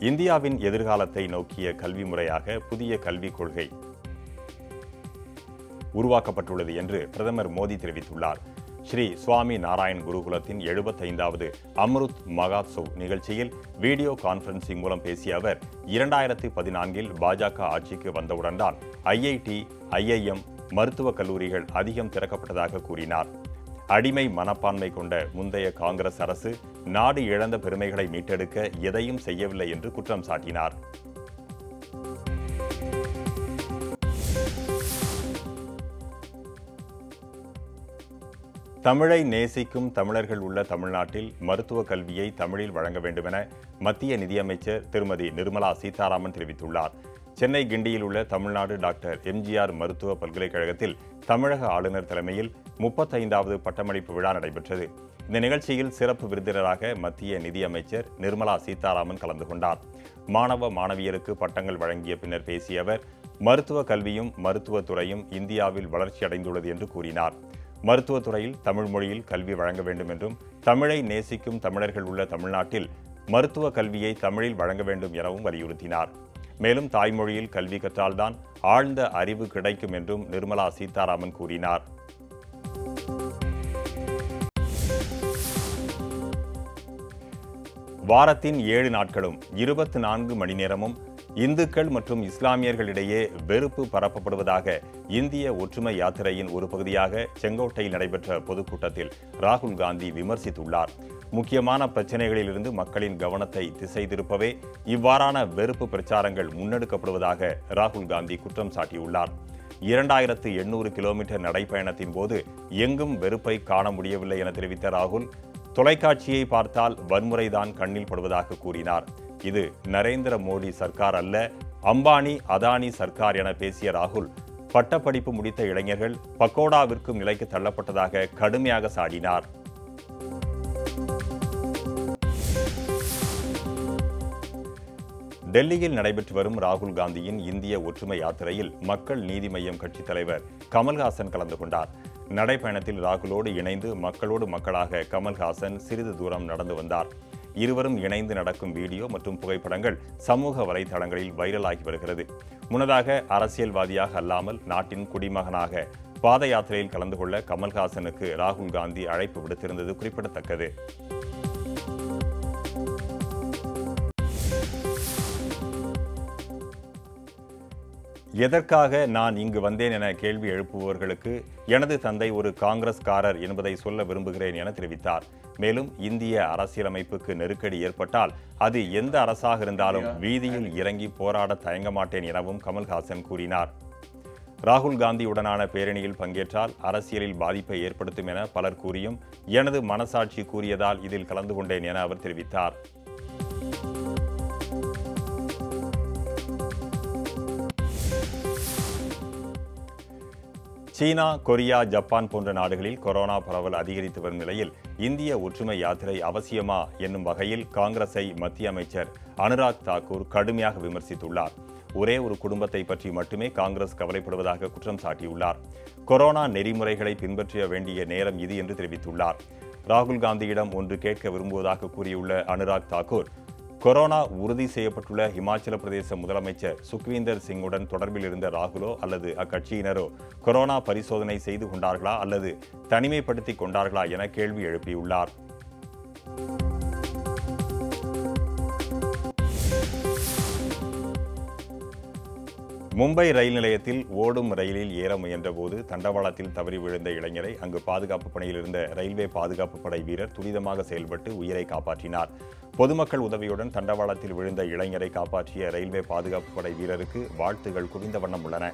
இந்தியாவின் எதிர்காலத்தை நோக்கிய கல்வி முறையாக புதிய கல்விக் கொள்கை உருவாக்கப்பட்டுள்ளது என்று பிரதமர் மோடி தெரிவித்துள்ளார் ஸ்ரீ சுவாமி நாராயண் குருகுலத்தின் எழுபத்தைந்தாவது அம்ருத் மகாத்சவ் நிகழ்ச்சியில் வீடியோ கான்பரன்சிங் மூலம் பேசிய அவர் இரண்டாயிரத்தி பதினான்கில் பாஜக ஆட்சிக்கு வந்தவுடன் தான் ஐஐடி ஐஐஎம் மருத்துவக் கல்லூரிகள் அதிகம் திறக்கப்பட்டதாக கூறினார் அடிமை மனப்பான்மை கொண்ட முந்தைய காங்கிரஸ் அரசு நாடு இழந்த பெருமைகளை மீட்டெடுக்க எதையும் செய்யவில்லை என்று குற்றம் சாட்டினார் தமிழை நேசிக்கும் தமிழர்கள் உள்ள தமிழ்நாட்டில் மருத்துவ கல்வியை தமிழில் வழங்க வேண்டுமென மத்திய நிதியமைச்சர் திருமதி நிர்மலா சீதாராமன் தெரிவித்துள்ளார் சென்னை கிண்டியில் உள்ள தமிழ்நாடு டாக்டர் எம்ஜிஆர் மருத்துவ பல்கலைக்கழகத்தில் தமிழக ஆளுநர் தலைமையில் முப்பத்தைந்தாவது பட்டமளிப்பு விழா நடைபெற்றது இந்த நிகழ்ச்சியில் சிறப்பு விருந்தினராக மத்திய நிதியமைச்சர் நிர்மலா சீதாராமன் கலந்து கொண்டார் மாணவ மாணவியருக்கு பட்டங்கள் வழங்கிய பின்னர் பேசிய அவர் மருத்துவ கல்வியும் மருத்துவத் துறையும் இந்தியாவில் வளர்ச்சியடைந்துள்ளது என்று கூறினார் மருத்துவத் துறையில் தமிழ் மொழியில் கல்வி வழங்க வேண்டும் என்றும் தமிழை நேசிக்கும் தமிழர்கள் உள்ள தமிழ்நாட்டில் மருத்துவ கல்வியை தமிழில் வழங்க வேண்டும் எனவும் வலியுறுத்தினார் மேலும் தாய்மொழியில் கல்வி கற்றால்தான் ஆழ்ந்த அறிவு கிடைக்கும் என்றும் நிர்மலா சீதாராமன் கூறினார் வாரத்தின் ஏழு நாட்களும் இருபத்தி நான்கு மணி நேரமும் இந்துக்கள் மற்றும் இஸ்லாமியர்களிடையே வெறுப்பு பரப்பப்படுவதாக இந்திய ஒற்றுமை யாத்திரையின் ஒரு பகுதியாக செங்கோட்டையில் நடைபெற்ற பொதுக்கூட்டத்தில் ராகுல் காந்தி விமர்சித்துள்ளார் முக்கியமான பிரச்சனைகளிலிருந்து மக்களின் கவனத்தை திசை திருப்பவே இவ்வாறான வெறுப்பு பிரச்சாரங்கள் முன்னெடுக்கப்படுவதாக ராகுல் காந்தி குற்றம் சாட்டியுள்ளார் இரண்டாயிரத்து எண்ணூறு கிலோமீட்டர் நடைப்பயணத்தின் போது எங்கும் வெறுப்பை காண முடியவில்லை என தெரிவித்த ராகுல் தொலைக்காட்சியை பார்த்தால் வன்முறைதான் கண்ணில் படுவதாக கூறினார் இது நரேந்திர மோடி சர்க்கார் அல்ல அம்பானி அதானி சர்க்கார் என பேசிய ராகுல் பட்டப்படிப்பு முடித்த இளைஞர்கள் பக்கோடா விற்கும் நிலைக்கு தள்ளப்பட்டதாக கடுமையாக சாடினார் டெல்லியில் நடைபெற்று வரும் ராகுல் காந்தியின் இந்திய ஒற்றுமை யாத்திரையில் மக்கள் நீதி மய்யம் கட்சித் தலைவர் கமல்ஹாசன் கலந்து கொண்டார் நடைப்பயணத்தில் ராகுலோடு இணைந்து மக்களோடு மக்களாக கமல்ஹாசன் சிறிது தூரம் நடந்து வந்தார் இருவரும் இணைந்து நடக்கும் வீடியோ மற்றும் புகைப்படங்கள் சமூக வலைதளங்களில் வைரலாகி வருகிறது முன்னதாக அரசியல்வாதியாக அல்லாமல் நாட்டின் குடிமகனாக பாத யாத்திரையில் கலந்து கொள்ள கமல்ஹாசனுக்கு ராகுல் காந்தி அழைப்பு விடுத்திருந்தது குறிப்பிடத்தக்கது எதற்காக நான் இங்கு வந்தேன் என கேள்வி எழுப்புபவர்களுக்கு எனது தந்தை ஒரு காங்கிரஸ்காரர் என்பதை சொல்ல விரும்புகிறேன் என தெரிவித்தார் மேலும் இந்திய அரசியலமைப்புக்கு நெருக்கடி ஏற்பட்டால் அது எந்த அரசாக இருந்தாலும் வீதியில் இறங்கி போராட தயங்க மாட்டேன் எனவும் கமல்ஹாசன் கூறினார் ராகுல் காந்தியுடனான பேரணியில் பங்கேற்றால் அரசியலில் பாதிப்பை ஏற்படுத்தும் என பலர் கூறியும் எனது மனசாட்சி கூறியதால் இதில் கலந்து கொண்டேன் என அவர் தெரிவித்தார் சீனா கொரியா ஜப்பான் போன்ற நாடுகளில் கொரோனா பரவல் அதிகரித்து வரும் நிலையில் இந்திய ஒற்றுமை யாத்திரை அவசியமா என்னும் வகையில் காங்கிரஸை மத்திய அமைச்சர் அனுராக் தாக்கூர் கடுமையாக விமர்சித்துள்ளார் ஒரே ஒரு குடும்பத்தை பற்றி மட்டுமே காங்கிரஸ் கவலைப்படுவதாக குற்றம் சாட்டியுள்ளார் கொரோனா நெறிமுறைகளை பின்பற்ற வேண்டிய நேரம் இது என்று தெரிவித்துள்ளார் ராகுல் காந்தியிடம் ஒன்று கேட்க விரும்புவதாக கூறியுள்ள அனுராக் தாக்கூர் கொரோனா உறுதி செய்யப்பட்டுள்ள இமாச்சல பிரதேச முதலமைச்சர் சுக்வீந்தர் சிங்குடன் தொடர்பில் இருந்த ராகுலோ அல்லது அக்கட்சியினரோ கொரோனா பரிசோதனை செய்து கொண்டார்களா அல்லது தனிமைப்படுத்திக் கொண்டார்களா என கேள்வி எழுப்பியுள்ளார் மும்பை ரயில் நிலையத்தில் ஓடும் ரயிலில் ஏற முயன்றபோது தண்டவாளத்தில் தவறி விழுந்த இளைஞரை அங்கு பாதுகாப்பு பணியில் இருந்த ரயில்வே பாதுகாப்பு படை வீரர் துரிதமாக செயல்பட்டு உயிரை காப்பாற்றினார் பொதுமக்கள் உதவியுடன் தண்டவாளத்தில் விழுந்த இளைஞரை காப்பாற்றிய ரயில்வே பாதுகாப்பு படை வீரருக்கு வாழ்த்துகள் குவிந்த வண்ணம் உள்ளன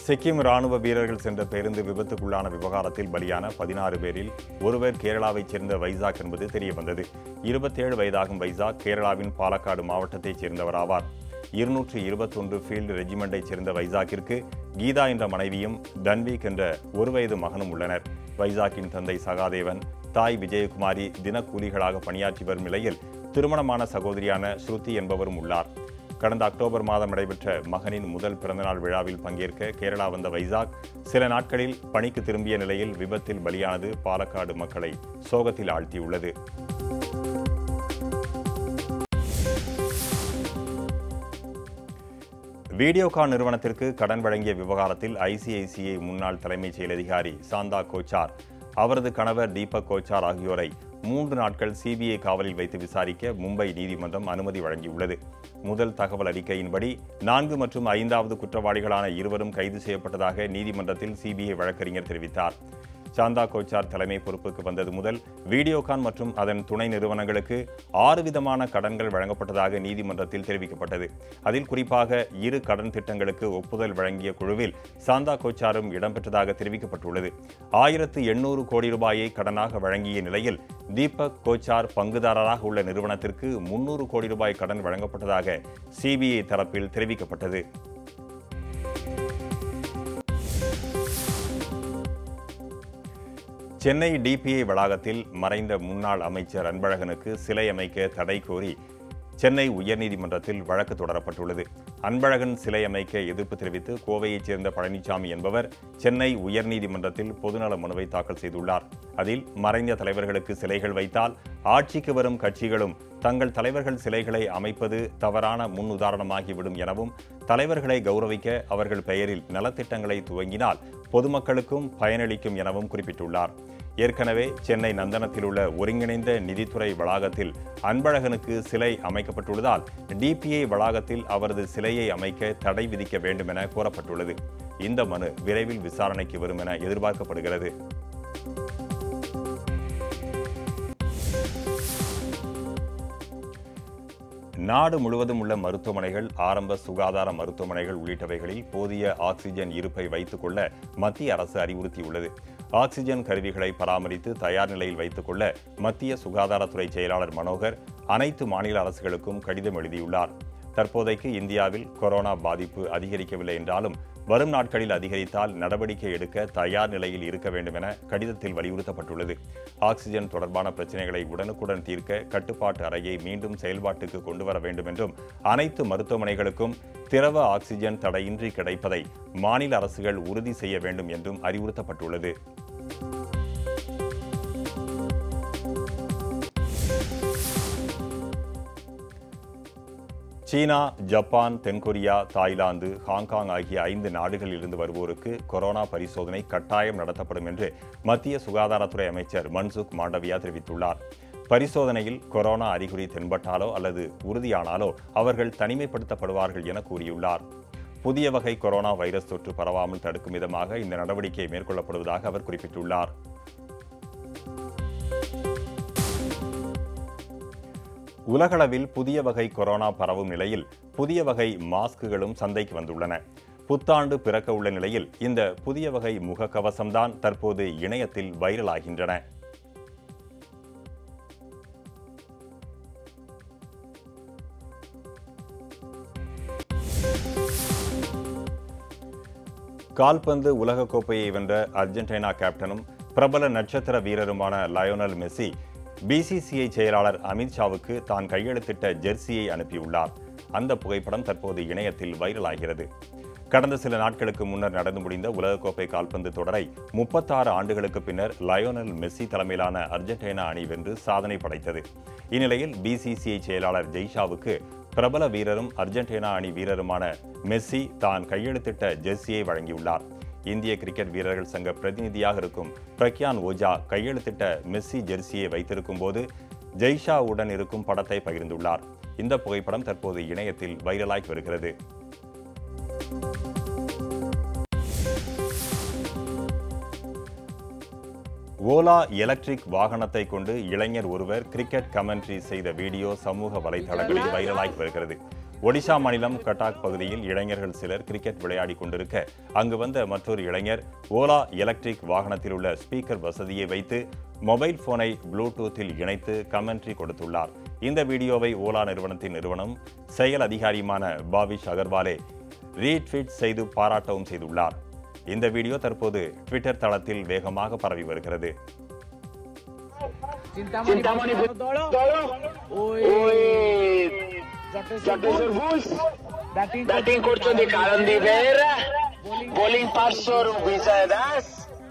சிக்கிம் ராணுவ வீரர்கள் சென்ற பேருந்து விபத்துக்குள்ளான விவகாரத்தில் பலியான பதினாறு பேரில் ஒருவர் கேரளாவைச் சேர்ந்த வைசாக் என்பது தெரியவந்தது இருபத்தேழு வயதாகும் வைசாக் கேரளாவின் பாலக்காடு மாவட்டத்தைச் சேர்ந்தவராவார் இருநூற்று இருபத்தொன்று ஃபீல்டு ரெஜிமெண்டைச் சேர்ந்த வைசாக்கிற்கு கீதா என்ற மனைவியும் தன்வீக் என்ற ஒரு வயது மகனும் உள்ளனர் வைசாக்கின் தந்தை சகாதேவன் தாய் விஜயகுமாரி தினக்கூலிகளாக பணியாற்றி வரும் நிலையில் திருமணமான சகோதரியான ஸ்ருதி என்பவரும் உள்ளார் கடந்த அக்டோபர் மாதம் நடைபெற்ற மகனின் முதல் பிறந்தநாள் விழாவில் பங்கேற்க கேரளா வந்த வைசாக் சில நாட்களில் பணிக்கு திரும்பிய நிலையில் விபத்தில் பலியானது பாலக்காடு மக்களை சோகத்தில் ஆழ்த்தியுள்ளது வீடியோகான் நிறுவனத்திற்கு கடன் வழங்கிய விவகாரத்தில் ஐசிஐசிஐ முன்னாள் தலைமைச் செயல் அதிகாரி சாந்தா கோச்சார் அவரது கணவர் தீபக் கோச்சார் ஆகியோரை மூன்று நாட்கள் சிபிஐ காவலில் வைத்து விசாரிக்க மும்பை நீதிமன்றம் அனுமதி வழங்கியுள்ளது முதல் தகவல் அறிக்கையின்படி நான்கு மற்றும் ஐந்தாவது குற்றவாளிகளான இருவரும் கைது செய்யப்பட்டதாக நீதிமன்றத்தில் சிபிஐ வழக்கறிஞர் தெரிவித்தார் சாந்தா கோச்சார் தலைமை பொறுப்புக்கு வந்தது முதல் வீடியோகான் மற்றும் அதன் துணை நிறுவனங்களுக்கு ஆறு விதமான கடன்கள் வழங்கப்பட்டதாக நீதிமன்றத்தில் தெரிவிக்கப்பட்டது அதில் குறிப்பாக இரு கடன் திட்டங்களுக்கு ஒப்புதல் வழங்கிய குழுவில் சாந்தா கோச்சாரும் இடம்பெற்றதாக தெரிவிக்கப்பட்டுள்ளது ஆயிரத்து எண்ணூறு கோடி ரூபாயை கடனாக வழங்கிய நிலையில் தீபக் கோச்சார் பங்குதாரராக உள்ள நிறுவனத்திற்கு முன்னூறு கோடி ரூபாய் கடன் வழங்கப்பட்டதாக சிபிஐ தரப்பில் தெரிவிக்கப்பட்டது சென்னை டிபிஐ வளாகத்தில் மறைந்த முன்னாள் அமைச்சர் அன்பழகனுக்கு சிலை அமைக்க தடை கோரி சென்னை உயர்நீதிமன்றத்தில் வழக்கு தொடரப்பட்டுள்ளது அன்பழகன் சிலை அமைக்க எதிர்ப்பு தெரிவித்து கோவையைச் சேர்ந்த பழனிசாமி என்பவர் சென்னை உயர்நீதிமன்றத்தில் பொதுநல மனுவை தாக்கல் செய்துள்ளார் அதில் மறைந்த தலைவர்களுக்கு சிலைகள் வைத்தால் ஆட்சிக்கு வரும் கட்சிகளும் தங்கள் தலைவர்கள் சிலைகளை அமைப்பது தவறான முன்னுதாரணமாகிவிடும் எனவும் தலைவர்களை கௌரவிக்க அவர்கள் பெயரில் நலத்திட்டங்களை துவங்கினால் பொதுமக்களுக்கும் பயனளிக்கும் எனவும் குறிப்பிட்டுள்ளார் ஏற்கனவே சென்னை நந்தனத்தில் உள்ள ஒருங்கிணைந்த நிதித்துறை வளாகத்தில் அன்பழகனுக்கு சிலை அமைக்கப்பட்டுள்ளதால் டிபிஐ வளாகத்தில் அவரது சிலையை அமைக்க தடை விதிக்க வேண்டும் என கோரப்பட்டுள்ளது இந்த மனு விரைவில் விசாரணைக்கு வரும் என எதிர்பார்க்கப்படுகிறது நாடு முழுவதும் உள்ள மருத்துவமனைகள் ஆரம்ப சுகாதார மருத்துவமனைகள் உள்ளிட்டவைகளில் போதிய ஆக்சிஜன் இருப்பை வைத்துக் கொள்ள மத்திய அரசு அறிவுறுத்தியுள்ளது ஆக்சிஜன் கருவிகளை பராமரித்து தயார் நிலையில் வைத்துக் கொள்ள மத்திய சுகாதாரத்துறை செயலாளர் மனோகர் அனைத்து மாநில அரசுகளுக்கும் கடிதம் எழுதியுள்ளார் தற்போதைக்கு இந்தியாவில் கொரோனா பாதிப்பு அதிகரிக்கவில்லை என்றாலும் வரும் நாட்களில் அதிகரித்தால் நடவடிக்கை எடுக்க தயார் நிலையில் இருக்க வேண்டும் என கடிதத்தில் வலியுறுத்தப்பட்டுள்ளது ஆக்சிஜன் தொடர்பான பிரச்சினைகளை உடனுக்குடன் தீர்க்க கட்டுப்பாட்டு அறையை மீண்டும் செயல்பாட்டுக்கு கொண்டு வர வேண்டும் என்றும் அனைத்து மருத்துவமனைகளுக்கும் திரவ ஆக்சிஜன் தடையின்றி கிடைப்பதை மாநில அரசுகள் உறுதி செய்ய வேண்டும் என்றும் அறிவுறுத்தப்பட்டுள்ளது சீனா ஜப்பான் தென்கொரியா தாய்லாந்து ஹாங்காங் ஆகிய ஐந்து நாடுகளில் இருந்து வருவோருக்கு கொரோனா பரிசோதனை கட்டாயம் நடத்தப்படும் என்று மத்திய சுகாதாரத்துறை அமைச்சர் மன்சுக் மாண்டவியா தெரிவித்துள்ளார் பரிசோதனையில் கொரோனா அறிகுறி தென்பட்டாலோ அல்லது உறுதியானாலோ அவர்கள் தனிமைப்படுத்தப்படுவார்கள் என கூறியுள்ளார் புதிய வகை கொரோனா வைரஸ் தொற்று பரவாமல் தடுக்கும் விதமாக இந்த நடவடிக்கை மேற்கொள்ளப்படுவதாக அவர் குறிப்பிட்டுள்ளார் உலகளவில் புதிய வகை கொரோனா பரவும் நிலையில் புதிய வகை மாஸ்குகளும் சந்தைக்கு வந்துள்ளன புத்தாண்டு பிறக்க உள்ள நிலையில் இந்த புதிய வகை முகக்கவசம்தான் தற்போது இணையத்தில் வைரலாகின்றன கால்பந்து உலகக்கோப்பையை வென்ற அர்ஜென்டினா கேப்டனும் பிரபல நட்சத்திர வீரருமான லயோனல் மெஸ்ஸி பிசிசிஐ செயலாளர் அமித்ஷாவுக்கு தான் கையெழுத்திட்ட ஜெர்சியை அனுப்பியுள்ளார் அந்த புகைப்படம் தற்போது இணையத்தில் வைரலாகிறது கடந்த சில நாட்களுக்கு முன்னர் நடந்து முடிந்த உலகக்கோப்பை கால்பந்து தொடரை முப்பத்தாறு ஆண்டுகளுக்கு பின்னர் லயோனல் மெஸ்ஸி தலைமையிலான அர்ஜென்டினா அணி வென்று சாதனை படைத்தது இந்நிலையில் பிசிசிஐ செயலாளர் ஜெய்ஷாவுக்கு பிரபல வீரரும் அர்ஜென்டினா அணி வீரருமான மெஸ்ஸி தான் கையெழுத்திட்ட ஜெர்சியை வழங்கியுள்ளார் இந்திய கிரிக்கெட் வீரர்கள் சங்க பிரதிநிதியாக இருக்கும் பிரக்யான் ஓஜா கையெழுத்திட்ட மெஸ்ஸி ஜெர்சியை வைத்திருக்கும் போது ஜெய்ஷாவுடன் இருக்கும் படத்தை பகிர்ந்துள்ளார் இந்த புகைப்படம் தற்போது இணையத்தில் வைரலாகி வருகிறது ஓலா எலக்ட்ரிக் வாகனத்தை கொண்டு இளைஞர் ஒருவர் கிரிக்கெட் கமெண்ட்ரி செய்த வீடியோ சமூக வலைதளங்களில் வைரலாகி வருகிறது ஒடிஷா மாநிலம் கட்டாக் பகுதியில் இளைஞர்கள் சிலர் கிரிக்கெட் விளையாடிக் கொண்டிருக்க அங்கு வந்த மற்றொரு இளைஞர் ஓலா எலக்ட்ரிக் வாகனத்தில் உள்ள ஸ்பீக்கர் வசதியை வைத்து மொபைல் போனை ப்ளூடூத்தில் இணைத்து கமெண்ட்ரி கொடுத்துள்ளார் இந்த வீடியோவை ஓலா நிறுவனத்தின் நிறுவனம் செயல் அதிகாரியுமான பாவிஷ் அகர்வாலே ரீட்வீட் செய்து பாராட்டவும் செய்துள்ளார் இந்த வீடியோ தற்போது ட்விட்டர் தளத்தில் வேகமாக பரவி வருகிறது চিন্তামণি দল ওই জটেশ্বর বুলস ব্যাটিং করছেন কারণদীপ বেহেরা বোলিং পার্শ্বর বিজয় দাস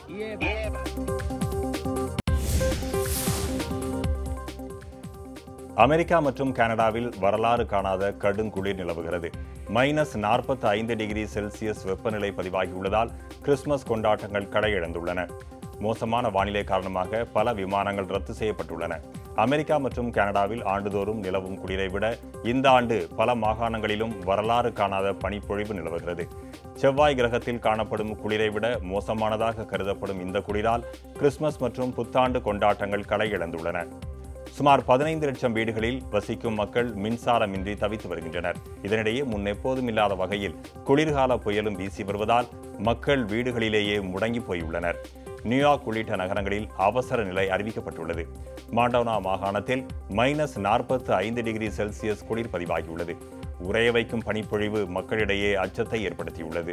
அமெரிக்கா மற்றும் கனடாவில் வரலாறு காணாத கடும் குளிர் நிலவுகிறது மைனஸ் நாற்பத்தி ஐந்து டிகிரி செல்சியஸ் வெப்பநிலை பதிவாகியுள்ளதால் கிறிஸ்துமஸ் கொண்டாட்டங்கள் கடையிழந்துள்ளன மோசமான வானிலை காரணமாக பல விமானங்கள் ரத்து செய்யப்பட்டுள்ளன அமெரிக்கா மற்றும் கனடாவில் ஆண்டுதோறும் நிலவும் குளிரை விட இந்த ஆண்டு பல மாகாணங்களிலும் வரலாறு காணாத பனிப்பொழிவு நிலவுகிறது செவ்வாய் கிரகத்தில் காணப்படும் குளிரை விட மோசமானதாக கருதப்படும் இந்த குளிரால் கிறிஸ்துமஸ் மற்றும் புத்தாண்டு கொண்டாட்டங்கள் களையிழந்துள்ளன சுமார் பதினைந்து லட்சம் வீடுகளில் வசிக்கும் மக்கள் மின்சாரமின்றி தவித்து வருகின்றனர் இதனிடையே முன்னெப்போதும் இல்லாத வகையில் குளிர்கால புயலும் வீசி வருவதால் மக்கள் வீடுகளிலேயே முடங்கி போயுள்ளனர் நியூயார்க் உள்ளிட்ட நகரங்களில் அவசர நிலை அறிவிக்கப்பட்டுள்ளது மாண்டோனா மாகாணத்தில் மைனஸ் நாற்பத்து ஐந்து டிகிரி செல்சியஸ் குளிர் பதிவாகியுள்ளது உறைய வைக்கும் பனிப்பொழிவு மக்களிடையே அச்சத்தை ஏற்படுத்தியுள்ளது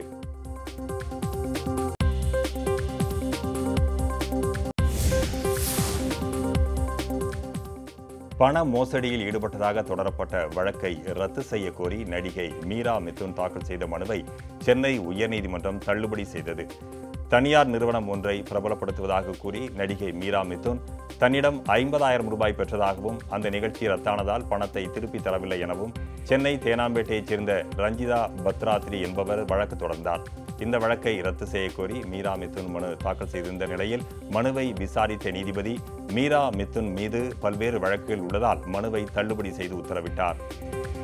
பண மோசடியில் ஈடுபட்டதாக தொடரப்பட்ட வழக்கை ரத்து செய்ய கோரி நடிகை மீரா மிதுன் தாக்கல் செய்த மனுவை சென்னை உயர்நீதிமன்றம் தள்ளுபடி செய்தது தனியார் நிறுவனம் ஒன்றை பிரபலப்படுத்துவதாக கூறி நடிகை மீரா மிதுன் தன்னிடம் ஐம்பதாயிரம் ரூபாய் பெற்றதாகவும் அந்த நிகழ்ச்சி ரத்தானதால் பணத்தை திருப்பி தரவில்லை எனவும் சென்னை தேனாம்பேட்டையைச் சேர்ந்த ரஞ்சிதா பத்ராத்ரி என்பவர் வழக்கு தொடர்ந்தார் இந்த வழக்கை ரத்து செய்ய கோரி மீரா மிதுன் மனு தாக்கல் செய்திருந்த நிலையில் மனுவை விசாரித்த நீதிபதி மீரா மிதுன் மீது பல்வேறு வழக்குகள் உள்ளதால் மனுவை தள்ளுபடி செய்து உத்தரவிட்டார்